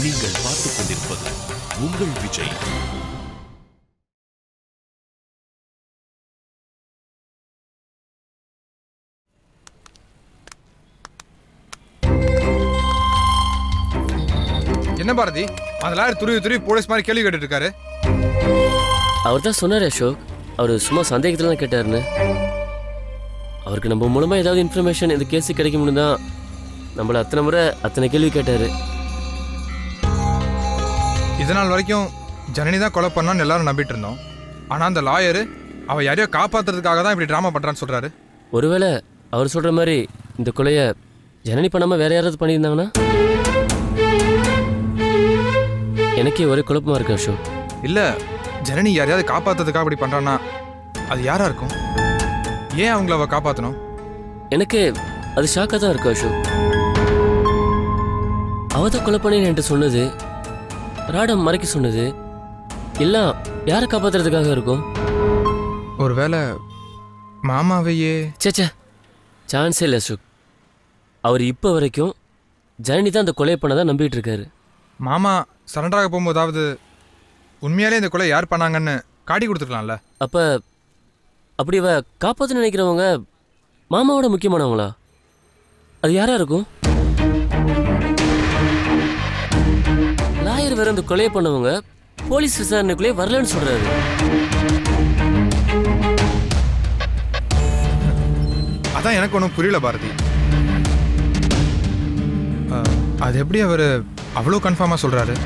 நீங்கள் பார்த்துக் கொண்டிருப்பது உங்கள் விஜய் என்ன பாரதி அதெல்லாம் துருவி துருவி போலீஸ் மாதிரி கேள்வி கேட்டுட்டு இருக்காரு அவர் தான் சொன்னார் அசோக் அவர் சும்மா சந்தேகத்தில் தான் கேட்டாருன்னு அவருக்கு நம்ம மூலமாக ஏதாவது இன்ஃபர்மேஷன் இந்த கேஸு கிடைக்கும்னு தான் நம்மள அத்தனை முறை அத்தனை கேள்வி கேட்டார் இதனால் வரைக்கும் ஜனனி தான் கொலை பண்ணான்னு எல்லாரும் நம்பிட்டு இருந்தோம் ஆனா அந்த லாயரு அவ யாரையோ காப்பாத்துறதுக்காக தான் இப்படி ட்ராமா பண்றான்னு சொல்றாரு ஒருவேளை அவர் சொல்கிற மாதிரி இந்த கொலையை ஜனனி பண்ணாமல் வேற யாராவது பண்ணியிருந்தாங்கன்னா எனக்கே ஒரே குழப்பமா இருக்கு அசோக் இல்ல ஜனனி யாரையாவது காப்பாத்துறதுக்காக இப்படி பண்றான்னா அது யாரா இருக்கும் ஏன் அவங்கள அவ காப்பாத்தணும் எனக்கு அது ஷாக்காக தான் இருக்கு அசோக் அவ தான் கொலை பண்ணி என்கிட்ட சொன்னது ராடம் மறைக்க சொன்னது எல்லாம் யாரை காப்பாத்துறதுக்காக இருக்கும் ஒருவேளை மாமாவையே சேச்சே சான்ஸே இல்லை அசோக் அவர் இப்போ வரைக்கும் ஜனனி தான் அந்த கொலை பண்ணதான் நம்பிட்டு இருக்காரு மாமா சரண்டராக போகும்போதாவது உண்மையாலே இந்த கொலை யார் பண்ணாங்கன்னு காட்டி கொடுத்துருக்கலாம்ல அப்போ அப்படி அவ காப்பாற்ற நினைக்கிறவங்க மாமாவோட முக்கியமானவங்களா அது யாரா இருக்கும் லாயர் வேற அந்த கொலையை பண்ணவங்க போலீஸ் விசாரணைக்குள்ளே வரலன்னு சொல்றாரு அதான் எனக்கு ஒன்றும் புரியல பாரதி அஹ், அது எப்படி அவர் அவ்வளோ கன்ஃபார்மாக சொல்றாரு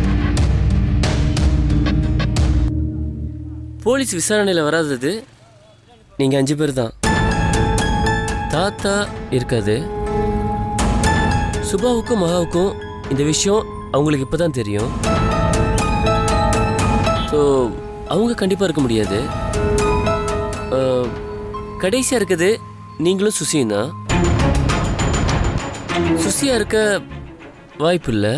போலீஸ் விசாரணையில் வராதது நீங்கள் அஞ்சு பேர் தான் தாத்தா இருக்காது சுபாவுக்கும் மகாவுக்கும் இந்த விஷயம் அவங்களுக்கு இப்போ தான் தெரியும் ஸோ அவங்க கண்டிப்பாக இருக்க முடியாது கடைசியாக இருக்குது நீங்களும் சுசியும் தான் சுசியாக இருக்க வாய்ப்பு இல்லை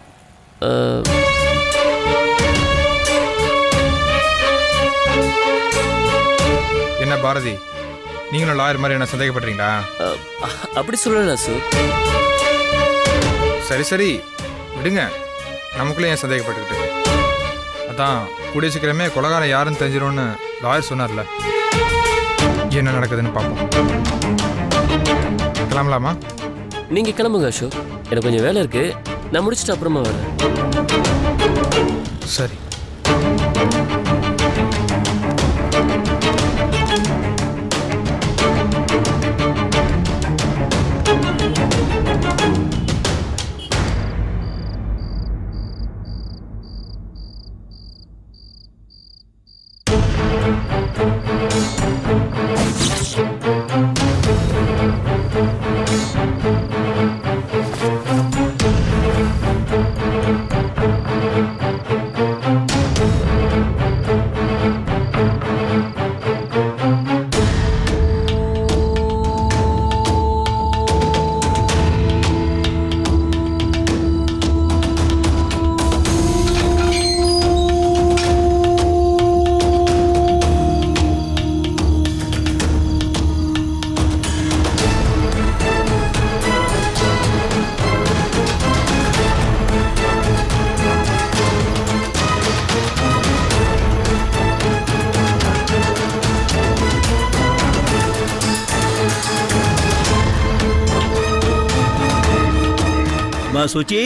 என்ன பாரதி நீங்களும் லாயர் மாதிரி என்ன சந்தேகப்படுறீங்களா அப்படி சொல்லல சு சரி சரி விடுங்க நமக்குள்ளே ஏன் சந்தேகப்பட்டுக்கிட்டு அதான் கூடிய சீக்கிரமே கொலகாரம் யாருன்னு தெரிஞ்சிரும்னு லாயர் சொன்னார்ல என்ன நடக்குதுன்னு பார்ப்போம் கிளம்பலாமா நீங்கள் கிளம்புங்க அசோக் எனக்கு கொஞ்சம் வேலை இருக்கு நான் முடிச்சுட்டு அப்புறமா வரேன் சரி மா சுச்சி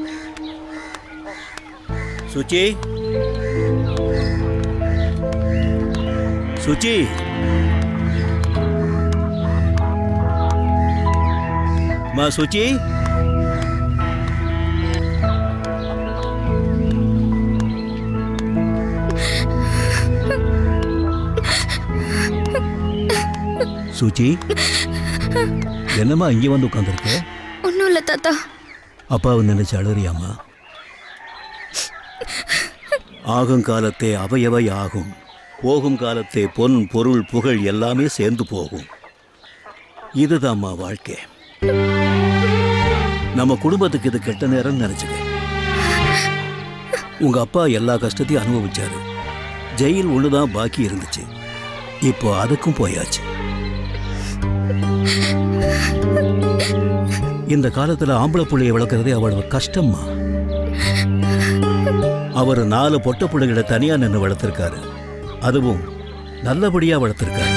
சுச்சி சுச்சி மா சுச்சி சுச்சி என்னம்மா இங்கே வந்து உட்காந்துருக்க ஒன்றும் இல்லை தாத்தா அப்பாவை நினைச்சு அழுறியாமா ஆகும் காலத்தே அவையவை ஆகும் போகும் காலத்தே பொன் பொருள் புகழ் எல்லாமே சேர்ந்து போகும் இதுதாம்மா வாழ்க்கை நம்ம குடும்பத்துக்கு இது கெட்ட நேரம் நினைச்சுக்க உங்க அப்பா எல்லா கஷ்டத்தையும் அனுபவிச்சாரு ஜெயில் ஒண்ணுதான் பாக்கி இருந்துச்சு இப்போ அதுக்கும் போயாச்சு இந்த காலத்துல ஆம்பளை புள்ளைய வளர்க்கறதே அவ்வளவு கஷ்டம்மா அவர் நாலு பொட்ட பிள்ளைகளை தனியா நின்று வளர்த்திருக்காரு அதுவும் நல்லபடியா வளர்த்திருக்காரு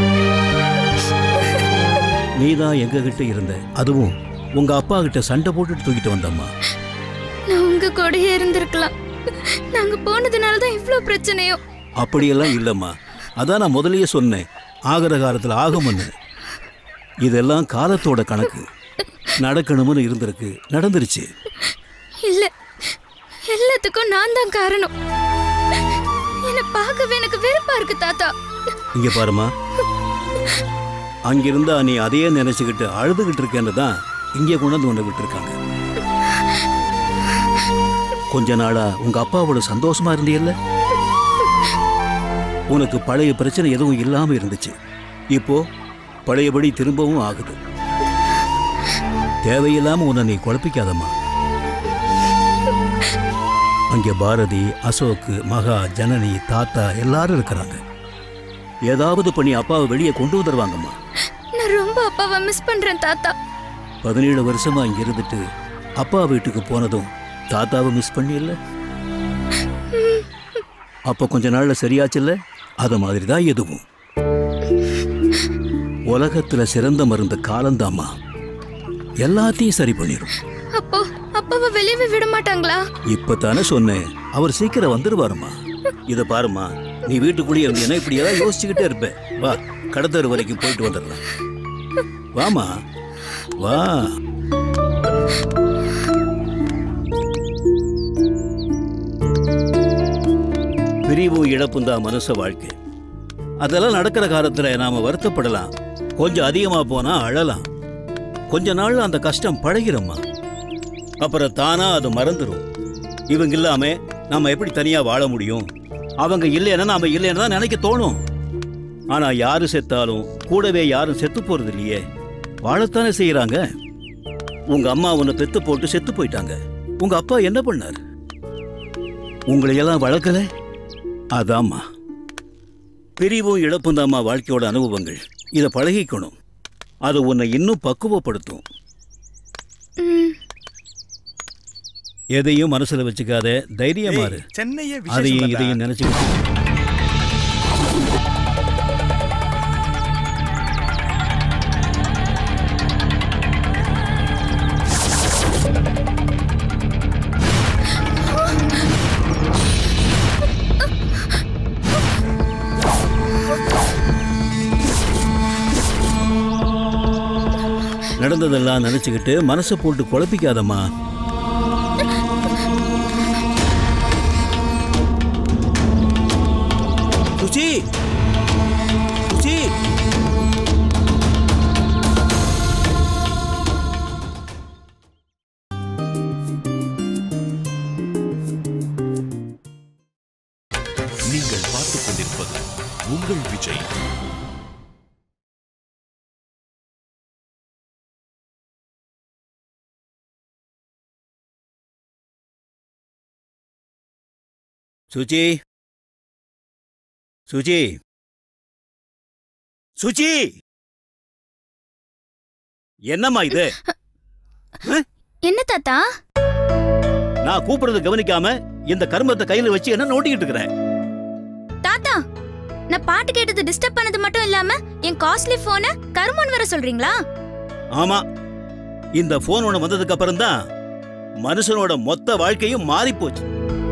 நீதான் எங்க கிட்ட இருந்த அதுவும் உங்க அப்பா கிட்ட சண்டை போட்டுட்டு தூக்கிட்டு வந்தம்மா நான் உங்க கூடயே இருந்திருக்கலாம் நாங்க போனதுனால தான் இவ்ளோ பிரச்சனையோ அப்படியெல்லாம் இல்லைம்மா அதான் நான் முதல்லயே சொன்னேன் ஆகிற காலத்தில் ஆகும்னு இதெல்லாம் காலத்தோட கணக்கு நடக்கணும்னு இருந்திருக்கு நடந்துருச்சு இல்ல எல்லாத்துக்கும் நான் தான் காரணம் என்ன பார்க்கவே எனக்கு வெறுப்பா இருக்கு தாத்தா இங்க பாருமா அங்கிருந்தா நீ அதையே நினைச்சுக்கிட்டு அழுதுகிட்டு இருக்கேன்னு தான் இங்கே கொண்டு வந்து உன்னை விட்டுருக்காங்க கொஞ்ச நாளா உங்க அப்பாவோட சந்தோஷமா இருந்தியல்ல உனக்கு பழைய பிரச்சனை எதுவும் இல்லாம இருந்துச்சு இப்போ பழையபடி திரும்பவும் ஆகுது தேவையில்லாம உன்னை நீ குழப்பிக்காதம்மா அங்கே பாரதி அசோக் மகா ஜனனி தாத்தா எல்லாரும் இருக்கிறாங்க ஏதாவது பண்ணி அப்பாவை வெளியே கொண்டு வந்துருவாங்கம்மா நான் ரொம்ப அப்பாவை மிஸ் பண்றேன் தாத்தா பதினேழு வருஷமா இங்க இருந்துட்டு அப்பா வீட்டுக்கு போனதும் தாத்தாவை மிஸ் பண்ணியல்ல அப்ப கொஞ்ச நாள்ல சரியாச்சுல்ல அது மாதிரி தான் எதுவும் உலகத்துல சிறந்த மருந்து காலந்தாம்மா எல்லாத்தையும் சரி பண்ணிடும் அப்போ அப்பாவை வெளியவே விட மாட்டாங்களா இப்பதானே சொன்னேன் அவர் சீக்கிரம் வந்துருவாருமா இத பாருமா நீ வீட்டுக்குள்ளேயே இருந்தீங்கன்னா இப்படி ஏதாவது யோசிச்சுக்கிட்டே இருப்ப வா கடத்தரு வரைக்கும் போயிட்டு வந்துடலாம் வாமா வா பிரிவும் இழப்பும் தான் மனுஷ வாழ்க்கை அதெல்லாம் நடக்கிற காலத்துல நாம வருத்தப்படலாம் கொஞ்சம் அதிகமா போனா அழலாம் கொஞ்ச நாள்ல அந்த கஷ்டம் பழகிறோம்மா அப்புறம் தானா அது மறந்துடும் இவங்க இல்லாம நாம எப்படி தனியா வாழ முடியும் அவங்க இல்லைன்னா நாம இல்லைன்னு தான் நினைக்க தோணும் ஆனா யாரு செத்தாலும் கூடவே யாரும் செத்து போறது இல்லையே வாழத்தானே செய்யறாங்க உங்க அம்மா உன்னை பெத்து போட்டு செத்து போயிட்டாங்க உங்க அப்பா என்ன பண்ணார் உங்களை எல்லாம் வளர்க்கல அதாம்மா பிரிவும் இழப்பும் தாம்மா வாழ்க்கையோட அனுபவங்கள் இதை பழகிக்கணும் அது உன்னை இன்னும் பக்குவப்படுத்தும் ம், எதையும் மனசுல வச்சுக்காத தைரியமா இரு சென்னையே அதையும் விசேஷம் இதையும் நினைச்சுக்கிட்டு நடந்ததெல்லாம் நினைச்சுக்கிட்டு மனசை போட்டு குழப்பிக்காதம்மா சுச்சி சுச்சி நீங்கள் பார்த்துக் கொண்டிருப்பது உங்கள் விஜய் சுச்சி சுச்சி சுச்சி என்னம்மா இது என்ன தாத்தா நான் கூப்பிடுறத கவனிக்காம இந்த கர்மத்தை கையில வச்சு என்ன நோட்டிக்கிட்டு இருக்கிறேன் தாத்தா நான் பாட்டு கேட்டது டிஸ்டர்ப் பண்ணது மட்டும் இல்லாம என் காஸ்ட்லி போனை கருமன் வர சொல்றீங்களா ஆமா இந்த போன் ஒண்ணு வந்ததுக்கு அப்புறம் தான் மனுஷனோட மொத்த வாழ்க்கையும் மாறி போச்சு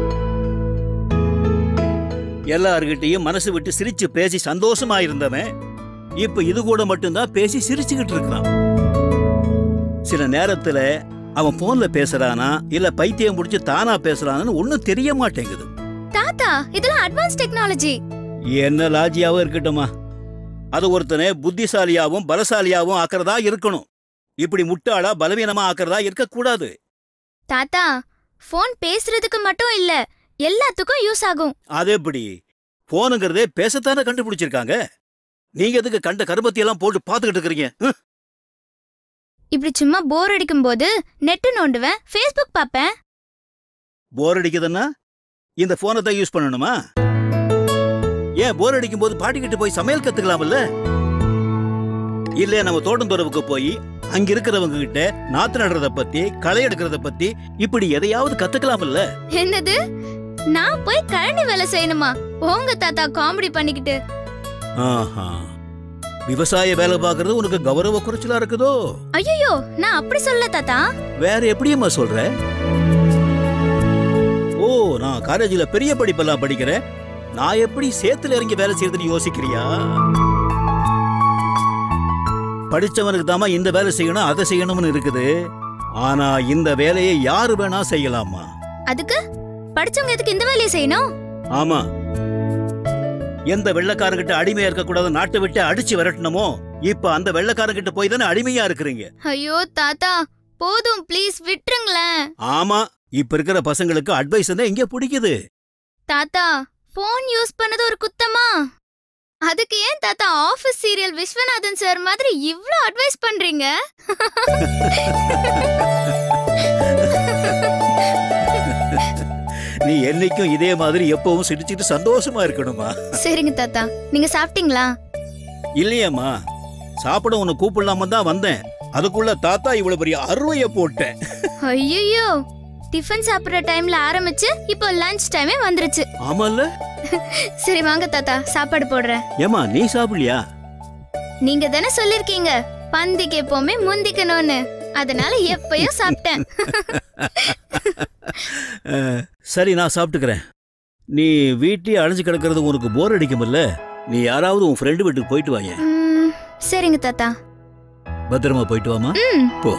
எல்லார்கிட்டயும் மனசு விட்டு சிரிச்சு பேசி சந்தோஷமா இருந்தவன் இப்ப இது கூட மட்டும்தான் பேசி சிரிச்சுக்கிட்டு இருக்கிறான் சில நேரத்துல அவன் போன்ல பேசுறானா இல்ல பைத்தியம் முடிச்சு தானா பேசுறான்னு ஒண்ணும் தெரிய மாட்டேங்குது தாத்தா இதெல்லாம் அட்வான்ஸ் டெக்னாலஜி என்ன லாஜியாவும் இருக்கட்டுமா அது ஒருத்தனை புத்திசாலியாவும் பலசாலியாவும் ஆக்குறதா இருக்கணும் இப்படி முட்டாளா பலவீனமா ஆக்குறதா இருக்கக்கூடாது தாத்தா ஃபோன் பேசுறதுக்கு மட்டும் இல்ல எல்லாத்துக்கும் யூஸ் ஆகும் அது எப்படி போனுங்கிறதே பேசத்தானே கண்டுபிடிச்சிருக்காங்க நீங்க எதுக்கு கண்ட கருமத்தி எல்லாம் போட்டு பாத்துக்கிட்டு இருக்கிறீங்க ஹம்? இப்படி சும்மா போர் அடிக்கும் போது நெட்டு நோண்டுவேன் ஃபேஸ்புக் பாப்பேன் போர் அடிக்குதுன்னா இந்த போனை தான் யூஸ் பண்ணணுமா ஏன் போர் அடிக்கும் போது பாட்டிக்கிட்டு போய் சமையல் கத்துக்கலாம்ல இல்ல நம்ம தோட்டம் துறவுக்கு போய் அங்க இருக்கிறவங்க கிட்ட நாத்து நடுறத பத்தி களை எடுக்கிறத பத்தி இப்படி எதையாவது கத்துக்கலாம்ல என்னது நான் போய் கழனி வேலை செய்யணுமா போங்க தாத்தா காமெடி பண்ணிக்கிட்டு ஆஹா விவசாய வேலை பார்க்கறது உனக்கு கௌரவ குறைச்சலா இருக்குதோ ஐயோ நான் அப்படி சொல்ல தாத்தா வேற எப்படியம்மா சொல்ற ஓ நான் காலேஜ்ல பெரிய படிப்பெல்லாம் படிக்கிறேன் நான் எப்படி சேத்துல இறங்கி வேலை செய்யறதுன்னு யோசிக்கிறியா படிச்சவனுக்கு தாமா இந்த வேலை செய்யணும் அதை செய்யணும்னு இருக்குது ஆனா இந்த வேலையை யாரு வேணா செய்யலாமா அதுக்கு படிச்சவங்க எதுக்கு இந்த வேலையை செய்யணும் ஆமா எந்த வெள்ளக்காரங்கிட்ட அடிமையா இருக்க கூடாது நாட்டை விட்டு அடிச்சு விரட்டணுமோ இப்ப அந்த வெள்ளக்காரங்கிட்ட போய் தானே அடிமையா இருக்கிறீங்க ஐயோ தாத்தா போதும் ப்ளீஸ் விட்டுருங்களேன் ஆமா இப்ப இருக்கிற பசங்களுக்கு அட்வைஸ் தான் எங்க பிடிக்குது தாத்தா ஃபோன் யூஸ் பண்ணது ஒரு குத்தமா அதுக்கு ஏன் தாத்தா ஆபீஸ் சீரியல் விஸ்வநாதன் சார் மாதிரி இவ்ளோ அட்வைஸ் பண்றீங்க நீ என்னைக்கும் இதே மாதிரி எப்பவும் சிரிச்சிட்டு சந்தோஷமா இருக்கணுமா சரிங்க தாத்தா நீங்க சாப்பிட்டீங்களா இல்லையாம்மா சாப்பிட உன்னை கூப்பிடலாம தான் வந்தேன் அதுக்குள்ள தாத்தா இவ்வளவு பெரிய அறுவைய போட்டேன் ஐயோ டிஃபன் சாப்பிடுற டைம்ல ஆரம்பிச்சு இப்போ லஞ்ச் டைமே வந்துருச்சு ஆமால்ல சரி வாங்க தாத்தா சாப்பாடு போடுறேன் ஏமா நீ சாப்பிடலையா நீங்க தானே சொல்லிருக்கீங்க பந்திக்கு எப்பவுமே முந்திக்கணும்னு அதனால எப்பயும் சாப்பிட்டேன் அஹ், சரி நான் சாப்பிட்டுக்கிறேன் நீ வீட்லயே அழிஞ்சு கிடக்கிறது உனக்கு போர் அடிக்கும்ல நீ யாராவது உன் ஃப்ரெண்டு வீட்டுக்கு போயிட்டு வாங்க ம், சரிங்க தாத்தா பத்திரமா போயிட்டு வாமா ம் போ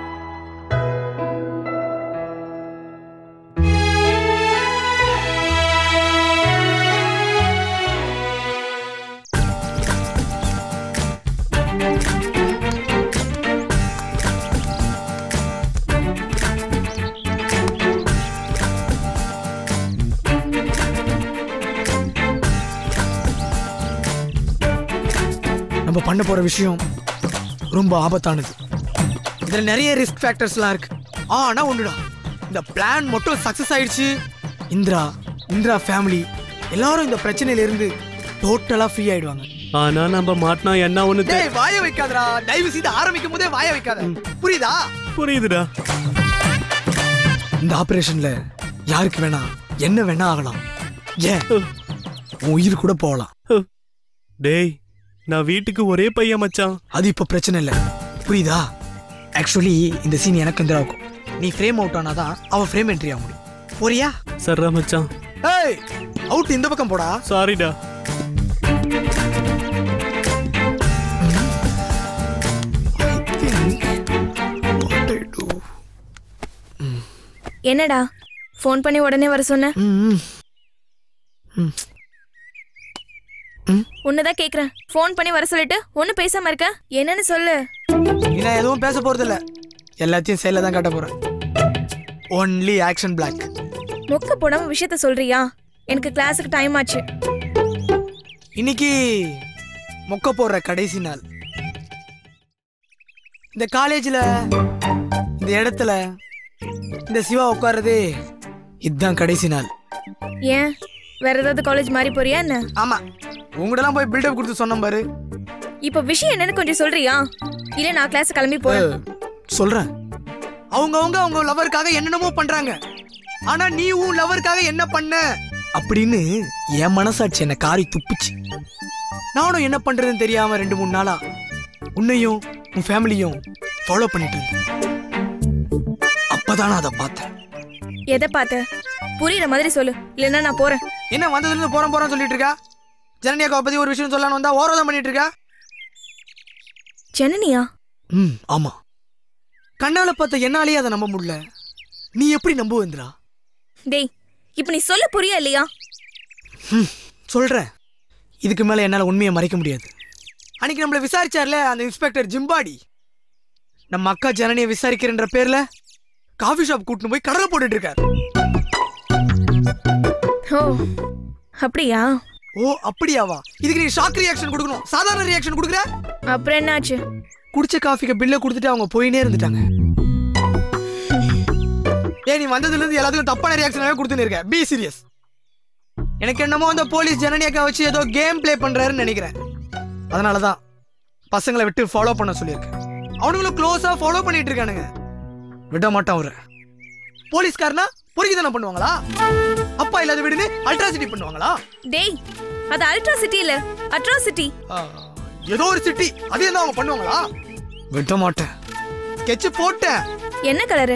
நம்ம பண்ண போற விஷயம் ரொம்ப ஆபத்தானது இதுல நிறைய ரிஸ்க் ஃபேக்டர்ஸ்லாம் இருக்கு ஆனா ஒண்ணுடா இந்த பிளான் மட்டும் சக்சஸ் ஆயிடுச்சு இந்திரா இந்திரா ஃபேமிலி எல்லாரும் இந்த பிரச்சனையில இருந்து டோட்டலா ஃப்ரீ ஆயிடுவாங்க ஆனா நம்ம மாட்டினா என்ன ஒண்ணு தெ- டேய் வாய வைக்காதடா தயவு செய்து ஆரம்பிக்கும் போதே வாய வைக்காத புரியுதா புரியுதுடா இந்த ஆபரேஷன்ல யாருக்கு வேணா என்ன வேணா ஆகலாம் ஏன் உன் உயிர் கூட போகலாம் டேய் நான் வீட்டுக்கு ஒரே பையன் மச்சான் அது இப்ப பிரச்சனை இல்ல புரியுதா ஆக்சுவலி இந்த சீன் எனக்கு இந்திராவுக்கும் நீ ஃப்ரேம் அவுட் ஆனாதான் அவ ஃப்ரேம் என்ட்ரி ஆக முடியும் போறியா சர்ரா மச்சான் ஏய் அவுட் இந்த பக்கம் போடா சாரிடா என்னடா ஃபோன் பண்ணி உடனே வர சொன்ன ம், ம். உன்னதான் கேக்குறேன் ஃபோன் பண்ணி வர சொல்லிட்டு ஒன்னும் பேசாம இருக்க என்னன்னு சொல்லு நீ நான் எதுவும் பேச போறது இல்ல எல்லாத்தையும் செயல தான் காட்ட போறேன் ஒன்லி ஆக்ஷன் பிளாக் மொக்க போடாம விஷயத்த சொல்றியா எனக்கு கிளாஸுக்கு டைம் ஆச்சு இன்னைக்கு மொக்க போடுற கடைசி நாள் இந்த காலேஜ்ல இந்த இடத்துல இந்த சிவா உட்கார்றதே இதுதான் கடைசி நாள் ஏன் வேற ஏதாவது காலேஜ் மாறி போறியா என்ன ஆமா உங்கள்கிட்டலாம் போய் பில்டப் கொடுத்து சொன்னேன் பாரு இப்ப விஷயம் என்னன்னு கொஞ்சம் சொல்றியா இல்ல நான் கிளாஸ் கிளம்பி போறேன் சொல்றேன் அவங்க அவங்க அவங்க லவருக்காக என்னென்னமோ பண்றாங்க ஆனா நீ உன் லவருக்காக என்ன பண்ண அப்படின்னு என் மனசாட்சி என்ன காரி துப்புச்சு நானும் என்ன பண்றதுன்னு தெரியாம ரெண்டு மூணு நாளா உன்னையும் உன் ஃபேமிலியும் ஃபாலோ பண்ணிட்டு இருந்தேன் அப்பதான் நான் அதை பார்த்தேன் எதை பார்த்த புரியுற மாதிரி சொல்லு இல்லைன்னா நான் போறேன் என்ன வந்ததுல இருந்து போறோம் போறோம் சொல்லிட்டு இருக்கா ஜனனியாக்காவை பத்தி ஒரு விஷயம் சொல்லலாம்னு வந்தா ஓரோதம் பண்ணிட்டு இருக்கா ஜனனியா ம் ஆமா கண்ணால பார்த்த என்னாலேயே அதை நம்ப முடியல நீ எப்படி நம்புவேந்திரா டேய் இப்ப நீ சொல்ல புரியா இல்லையா சொல்றேன் இதுக்கு மேல என்னால உண்மையை மறைக்க முடியாது அன்னைக்கு நம்மள விசாரிச்சார்ல அந்த இன்ஸ்பெக்டர் ஜிம்பாடி நம்ம அக்கா ஜனனியை விசாரிக்கிறன்ற பேர்ல காஃபி ஷாப் கூட்டின்னு போய் கடலை போட்டுட்டு இருக்காரு ஓ அப்படியா ஓ அப்படியாவா இதுக்கு நீ ஷாக் ரியாக்ஷன் கொடுக்கணும் சாதாரண ரியாக்ஷன் கொடுக்குற அப்புறம் என்னாச்சு குடிச்ச காஃபிக்கு பில்ல கொடுத்துட்டு அவங்க போயினே இருந்துட்டாங்க ஏய் நீ வந்ததுல இருந்து எல்லாத்துக்கும் தப்பான ரியாக்ஷனாவே கொடுத்துன்னு இருக்க பி சீரியஸ் எனக்கு என்னமோ அந்த போலீஸ் ஜனனியக்கா வச்சு ஏதோ கேம் ப்ளே பண்றாருன்னு நினைக்கிறேன் அதனால தான் பசங்களை விட்டு ஃபாலோ பண்ண சொல்லியிருக்கேன் அவனுங்களும் க்ளோஸா ஃபாலோ பண்ணிட்டு இருக்கானுங்க விட மாட்டான் அவரு போலீஸ்காரனா பொறுக்கி தானே பண்ணுவாங்களா அப்பா இல்லாத வீடுன்னு அல்ட்ராசிட்டி பண்ணுவாங்களா டேய் அது அல்ட்ராசிட்டி இல்ல அட்ராசிட்டி ஆ, ஏதோ ஒரு சிட்டி அதே தான் அவங்க பண்ணுவாங்களா விட மாட்டேன் ஸ்கெட்ச் போட்டேன் என்ன கலரு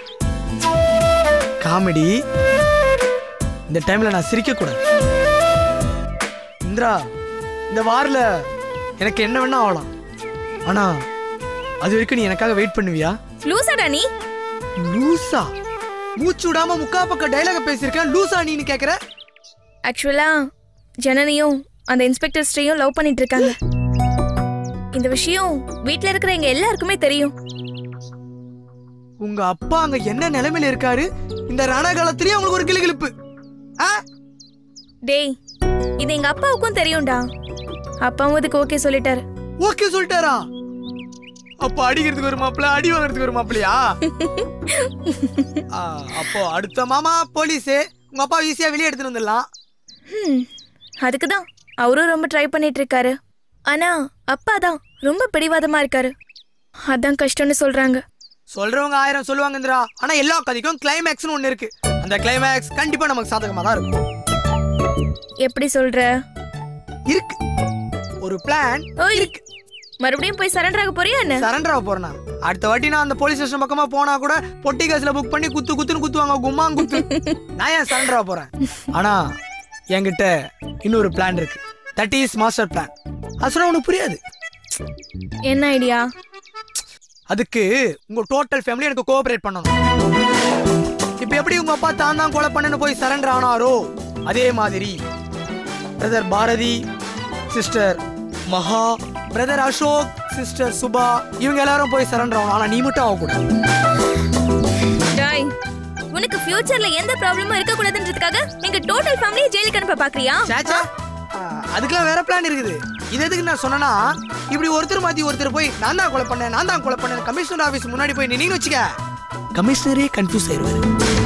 காமெடி இந்த டைம்ல நான் சிரிக்க கூடாது இந்திரா இந்த வாரில் எனக்கு என்ன வேணா ஆகலாம் ஆனா அது வரைக்கும் நீ எனக்காக வெயிட் பண்ணுவியா லூசாடா நீ லூசா மூச்சு விடாம முக்கா பக்க டைலாக பேசியிருக்கேன் லூசா நீன்னு கேக்குற ஆக்சுவலா ஜனனியும் அந்த இன்ஸ்பெக்டர் ஸ்ரீயும் லவ் பண்ணிட்டு இருக்காங்க இந்த விஷயம் வீட்ல இருக்கிற எங்க எல்லாருக்குமே தெரியும் உங்க அப்பா அங்க என்ன நிலைமையில இருக்காரு இந்த ரணகாலத்திலயும் அவங்களுக்கு ஒரு கிளுகிழுப்பு ஆ டேய் இது எங்க அப்பாவுக்கும் தெரியும்டா அப்பாவும் இதுக்கு ஓகே சொல்லிட்டாரு ஓகே சொல்லிட்டாரா அப்ப அடிக்கிறதுக்கு ஒரு மாப்பிள்ள அடி வாங்குறதுக்கு ஒரு மாப்பிள்ளையா ஆ, அப்போ அடுத்த மாமா போலீஸ் உங்க அப்பா ஈஸியா வெளியே எடுத்துட்டு வந்துடலாம் ஹம், அதுக்கு தான் அவரும் ரொம்ப ட்ரை பண்ணிட்டு இருக்காரு ஆனா அப்பா தான் ரொம்ப பிடிவாதமா இருக்காரு அதான் கஷ்டம்னு சொல்றாங்க சொல்றவங்க ஆயிரம் சொல்லுவாங்க இந்திரா ஆனா எல்லா கதைக்கும் கிளைமேக்ஸ்னு ஒண்ணு இருக்கு அந்த கிளைமேக்ஸ் கண்டிப்பா நமக்கு சாதகமா தான் இருக்கும் எப்படி சொல்ற இருக்கு ஒரு பிளான் ஓய் மறுபடியும் போய் சரண்டர் ஆக போறியா என்ன சரண்டர் ஆக போறேனா அடுத்த வாட்டி நான் அந்த போலீஸ் ஸ்டேஷன் பக்கமா போனா கூட பொட்டி காசுல புக் பண்ணி குத்து குத்துன்னு குத்துவாங்க கும்மாங் குத்து நான் ஏன் சரண்டர் ஆக போறேன் ஆனா என்கிட்ட இன்னொரு பிளான் இருக்கு தட் இஸ் மாஸ்டர் பிளான் அது சொன்னா உனக்கு புரியாது என்ன ஐடியா அதுக்கு உங்க டோட்டல் ஃபேமிலி எனக்கு கோஆபரேட் பண்ணணும் இப்போ எப்படி உங்க அப்பா தான் தான் கொலை பண்ணனு போய் சரண்டர் ஆனாரோ அதே மாதிரி brother Bharathi sister Maha brother Ashok sister Suba இவங்க எல்லாரும் போய் சரண்டர் ஆகணும் ஆனா நீ மட்டும் ஆகக்கூடாது டாய் உனக்கு ஃபியூச்சர்ல எந்த ப்ராப்ளமும் இருக்க கூடாதுன்றதுக்காக எங்க டோட்டல் ஃபேமிலியை ஜெயிலுக்கு அனுப்ப பாக்குறியா சாச்சா ஆ, அதுக்கெல்லாம் வேற பிளான் இருக்குது இது எதுக்கு நான் சொன்னேன்னா இப்படி ஒருத்தர் மாத்தி ஒருத்தர் போய் நான் தான் கொலை பண்ணேன் நான் தான் கொலை பண்ணேன் கமிஷனர் ஆபீஸ் முன்னாடி போய் நின்னு வச்சுக்க கமிஷனரே கன்ஃபியூஸ் ஆயிருவாரு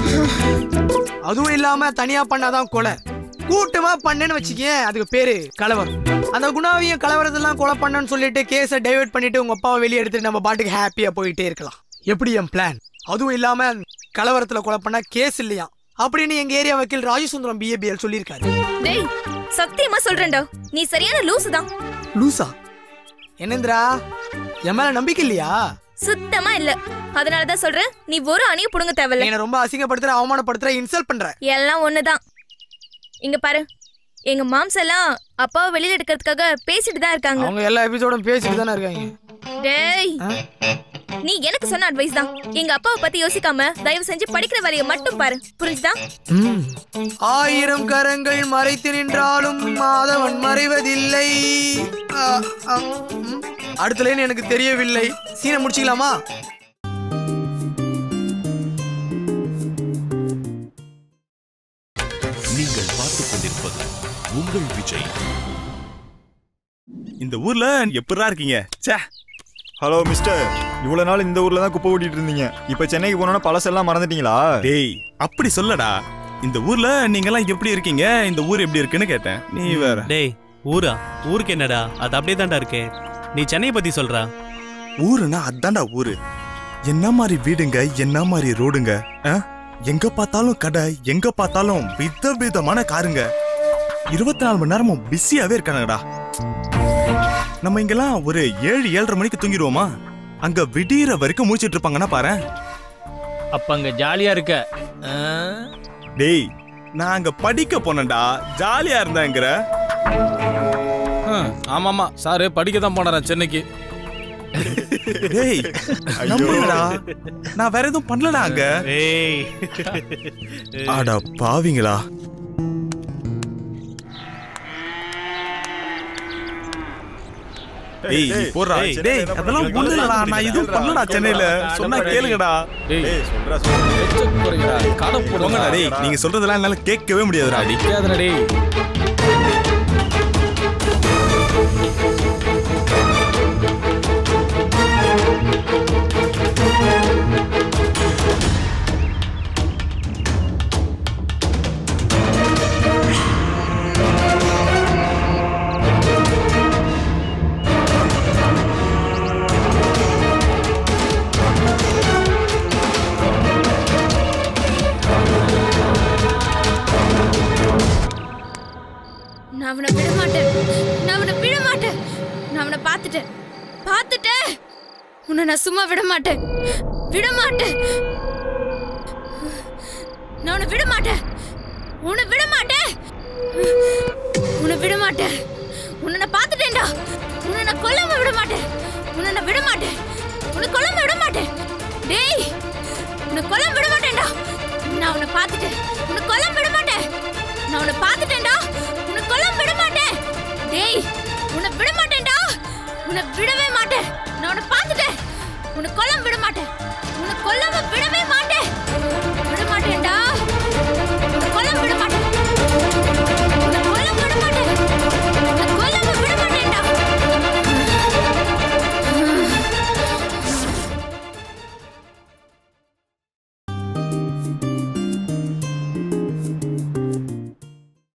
அதுவும் இல்லாம தனியா பண்ணாதான் கொலை கூட்டமா பண்ணேன்னு வச்சுக்கேன் அதுக்கு பேரு கலவரம் அந்த குணாவையும் கலவரத்தெல்லாம் கொலை பண்ணேன்னு சொல்லிட்டு கேஸை டைவர்ட் பண்ணிட்டு உங்க அப்பாவை வெளியே எடுத்துட்டு நம்ம பாட்டுக்கு ஹாப்பியா போயிட்டே இருக்கலாம் எப்படி என் பிளான் அதுவும் இல்லாம கலவரத்துல கொலை பண்ணா கேஸ் இல்லையா அப்படின்னு எங்க ஏரியா வக்கீல் ராஜசுந்தரம் பிஏபிஎல் சொல்லியிருக்காரு டேய் சத்தியமா சொல்றேன்டா நீ சரியான லூசு தான் லூசா என்னந்திரா என் மேல நம்பிக்கை இல்லையா சுத்தமா இல்ல அதனால தான் சொல்றேன் நீ ஒரு அணிய புடுங்க நீ தேவையில்ல என்ன ரொம்ப அசிங்கப்படுத்துற அவமானப்படுத்துற இன்சல்ட் பண்ற எல்லாம் ஒண்ணுதான் இங்க பாரு எங்க மாம்ஸ் எல்லாம் அப்பாவை வெளியில எடுக்கிறதுக்காக பேசிட்டு தான் இருக்காங்க அவங்க எல்லா எபிசோடும் பேசிட்டு தானே இருக்காங்க டேய் நீ எனக்கு சொன்ன அட்வைஸ் தான் எங்க அப்பாவை பத்தி யோசிக்காம தயவு செஞ்சு படிக்கிற வேலையை மட்டும் பாரு புரிஞ்சுதா ம். ஆயிரம் கரங்கள் மறைத்து நின்றாலும் மாதவன் மறைவதில்லை ஆ, ஆ, ம். அடுத்த லைன் எனக்கு தெரியவில்லை சீனை முடிச்சுக்கலாமா நீங்கள் பார்த்துக் கொண்டிருப்பது உங்கள் விஜய் இந்த ஊர்ல எப்படிரா இருக்கீங்க ச்சே ஹலோ மிஸ்டர் இவ்வளவு நாள் இந்த ஊர்ல தான் குப்பை ஓட்டிட்டு இருந்தீங்க இப்ப சென்னைக்கு போனோம்னா பழசெல்லாம் மறந்துட்டீங்களா டேய் அப்படி சொல்லடா இந்த ஊர்ல நீங்கெல்லாம் எப்படி இருக்கீங்க இந்த ஊர் எப்படி இருக்குன்னு கேட்டேன் நீ வேற டேய் ஊரா ஊருக்கு என்னடா அது அப்படியே தான்டா இருக்கு நீ சென்னையை பத்தி சொல்றா ஊருனா அதான்டா ஊரு என்ன மாதிரி வீடுங்க என்ன மாதிரி ரோடுங்க ஆ? எங்க பார்த்தாலும் கடை எங்க பார்த்தாலும் வித விதமான காருங்க இருபத்தி நாலு மணி நேரமும் பிஸியாவே இருக்காங்கடா நம்ம இங்கெல்லாம் ஒரு ஏழு ஏழரை மணிக்கு தூங்கிடுவோமா அங்க விடியற வரைக்கும் முடிச்சிட்டு இருப்பாங்கன்னா பாரு அப்ப அங்க ஜாலியா இருக்க ஆ? டேய் நான் அங்க படிக்க போனேன்டா ஜாலியா இருந்தாங்கிற ஹம், ஆமாமா சாரு படிக்க தான் போனாராம் சென்னைக்கு டேய் நம்புங்கடா நான் வேற எதுவும் பண்ணலடா அங்க ஏய் அட பாவிங்களா டேய் நீ போடுறா டேய், டேய் அதெல்லாம் ஒண்ணு இல்லடா நான் எதுவும் பண்ணலடா சென்னையில சொன்னா கேளுங்கடா டேய் ஏய் சொல்றா எச்ச குறைங்கடா கடை போங்கடா போடுங்கடா டேய் நீங்க சொல்றதெல்லாம் என்னால கேட்கவே முடியாதுடா அடிக்காதடா டேய் நான் அவனை விட மாட்டேன் நான் அவனை விட மாட்டேன் நான் அவனை பார்த்துட்டேன் பார்த்துட்டேன் உன்னை நான் சும்மா விட மாட்டேன் விட மாட்டேன் நான் உன்னை விட மாட்டேன் உன்னை விட மாட்டேன் உன்னை விட மாட்டேன் உன்னை நான் பார்த்துட்டேன்டா உன்னை நான் கொல்லாம விட மாட்டேன் உன்னை நான் விட மாட்டேன் உன்னை கொல்லாம விட மாட்டேன் டேய் உன்னை கொல்லாம விட மாட்டேன்டா நான் உன்னை பார்த்துட்டேன் உன்னை கொல்லாம விட மாட்டேன் நான் உன்னை பார்த்துட்டேன்டா உன்னை கொல்லாம விட மாட்டேன் டேய் உன்னை விட மாட்டேன்டா உன்னை விடவே மாட்டேன் நான் உன்னை பார்த்துட்டேன் உன்னை கொல்லாம விட மாட்டேன் உன்னை கொல்லாம விடவே